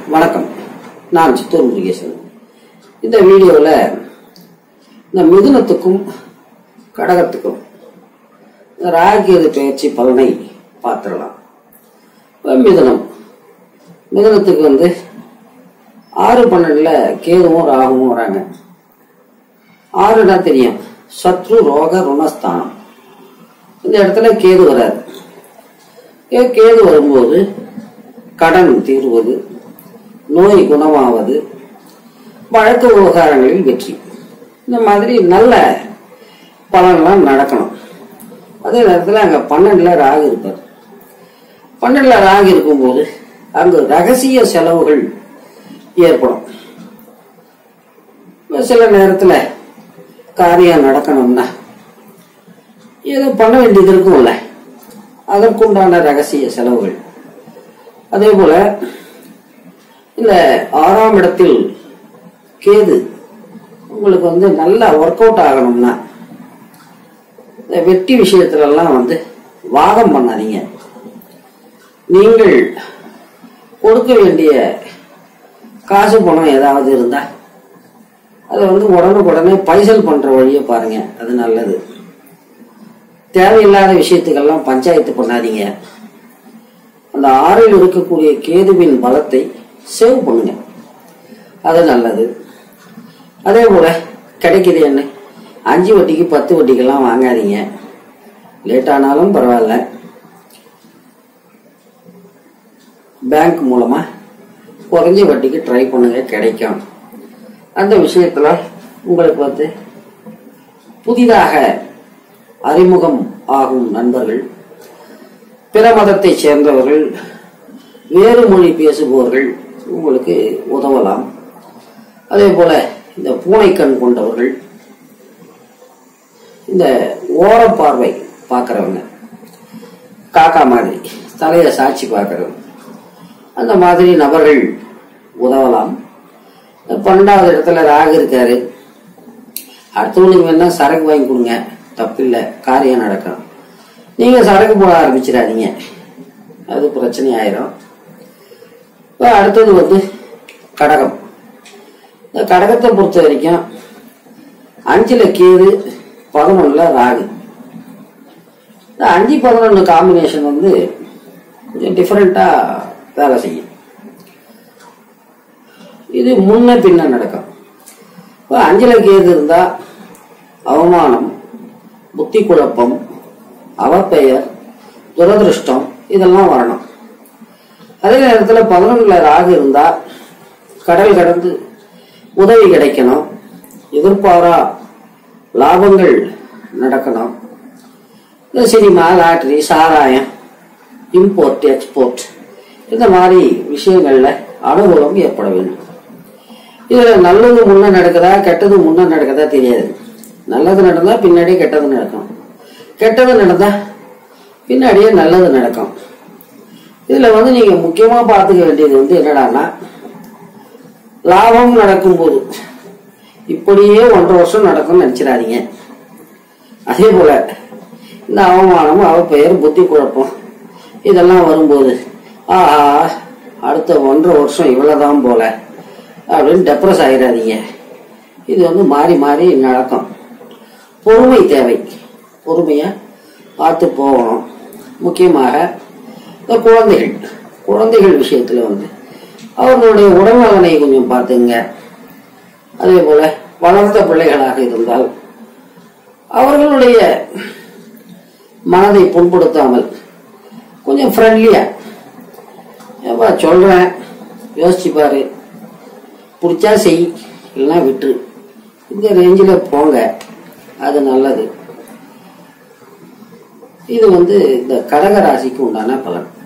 வணக்கம் நான் சித்தூர் முருகேசன் இந்த வீடியோவில் இந்த மிதுனத்துக்கும் கடகத்துக்கும் இந்த ராகியது பயிற்சி பலனை பார்த்துடலாம் இப்ப மிதுனம் மிதுனத்துக்கு வந்து ஆறு பன்னெண்டுல கேதுவும் ராகுவும் வராங்க ஆறுனா தெரியும் சத்ரு ரோக ருணஸ்தானம் இந்த இடத்துல கேது வராது ஏ, கேது வரும்போது கடன் தீர்வது நோய் குணமாவது வழக்கு விவகாரங்களில் வெற்றி இந்த மாதிரி நல்ல பலன்லாம் நடக்கணும் அதே நேரத்தில் அங்கே பன்னெண்டில் ராகு இருப்பார் பன்னெண்டில் ராகு இருக்கும்போது அங்கு ரகசிய செலவுகள் ஏற்படும் இப்ப சில நேரத்தில் காரியம் நடக்கணும்னா ஏதோ பண்ண வேண்டியது இருக்கும்ல அதற்குண்டான ரகசிய செலவுகள் அதே போல இந்த ஆறாம் இடத்தில் கேது உங்களுக்கு வந்து நல்லா ஒர்க் அவுட் ஆகணும்னா இந்த வெட்டி விஷயத்துல எல்லாம் வந்து வாதம் பண்ணாதீங்க நீங்கள் கொடுக்க வேண்டிய காசு பணம் ஏதாவது இருந்தா அதை வந்து உடனுக்குடனே பைசல் பண்ற வழியை பாருங்க அது நல்லது தேவையில்லாத விஷயத்துக்கெல்லாம் பஞ்சாயத்து பண்ணாதீங்க அந்த ஆறில் இருக்கக்கூடிய கேதுவின் பலத்தை சேவ் பண்ணுங்க அது நல்லது அதே போல கிடைக்குது என்ன அஞ்சு வட்டிக்கு பத்து வட்டிக்கெல்லாம் வாங்காதீங்க லேட் ஆனாலும் பரவாயில்ல பேங்க் மூலமா குறைஞ்ச வட்டிக்கு ட்ரை பண்ணுங்க கிடைக்கும் அந்த விஷயத்துல உங்களுக்கு வந்து புதிதாக அறிமுகம் ஆகும் நண்பர்கள் பிற மதத்தைச் சேர்ந்தவர்கள் வேறு மொழி பேசுபவர்கள் உங்களுக்கு உதவலாம் அதே போல இந்த பூனைக்கண் கொண்டவர்கள் இந்த ஓரப்பார்வை பார்க்கறவங்க காக்கா மாதிரி தலையை சாட்சி பார்க்கறவங்க அந்த மாதிரி நபர்கள் உதவலாம் இந்த பன்னெண்டாவது இடத்துல ராகு இருக்காரு அடுத்தவனுக்கு வேணா சரக்கு வாங்கி கொடுங்க தப்பில்லை காரியம் நடக்கும் நீங்க சரக்கு போட ஆரம்பிச்சிடாதீங்க அது பிரச்சனை ஆயிரும் இப்போ அடுத்தது வந்து கடகம் இந்த கடகத்தை பொறுத்த வரைக்கும் அஞ்சுல கேது பதினொன்னுல ராகு இந்த அஞ்சு பதினொன்று காம்பினேஷன் வந்து கொஞ்சம் டிஃப்ரெண்டா வேலை செய்யும் இது முன்ன பின்ன நடக்கும் இப்போ அஞ்சுல கேது இருந்தா அவமானம் புத்தி குழப்பம் அவப்பெயர் துரதிருஷ்டம் இதெல்லாம் வரணும் அதே நேரத்தில் பதினொன்றுல ராகு இருந்தா கடல் கடந்து உதவி கிடைக்கணும் எதிர்பாரா லாபங்கள் நடக்கணும் இந்த சினிமா லாட்டரி சாராயம் இம்போர்ட் எக்ஸ்போர்ட் இந்த மாதிரி விஷயங்கள்ல அனுகூலம் ஏற்பட வேண்டும் இதுல நல்லது முன்ன நடக்குதா கெட்டது முன்ன நடக்குதா தெரியாது நல்லது நடந்தா பின்னாடியே கெட்டது நடக்கும் கெட்டது நடந்தா பின்னாடியே நல்லது நடக்கும் இதுல வந்து நீங்க முக்கியமா பார்த்துக்க வேண்டியது வந்து என்னடான்னா லாபம் நடக்கும்போது இப்படியே ஒன்றரை வருஷம் நடக்கும்னு நினைச்சிடாதீங்க அதே போல இந்த அவமானம் அவ பெயர் புத்தி குழப்பம் இதெல்லாம் வரும்போது ஆஹா அடுத்த ஒன்றரை வருஷம் இவ்வளவுதான் போல அப்படின்னு டெப்ரஸ் ஆகிடாதீங்க இது வந்து மாறி மாறி நடக்கும் பொறுமை தேவை பொறுமையா பார்த்து போகணும் முக்கியமாக இந்த குழந்தைகள் குழந்தைகள் விஷயத்துல வந்து அவர்களுடைய உடல்நலனை கொஞ்சம் பார்த்துங்க அதே போல வளர்ந்த பிள்ளைகளாக இருந்தால் அவர்களுடைய மனதை புண்படுத்தாமல் கொஞ்சம் ஃப்ரெண்ட்லியா ஏப்பா சொல்றேன் யோசிச்சு பாரு பிடிச்சா செய் இல்லைன்னா விட்டுரு இந்த ரேஞ்சில் போங்க அது நல்லது இது வந்து இந்த கடக ராசிக்கு உண்டான பலன்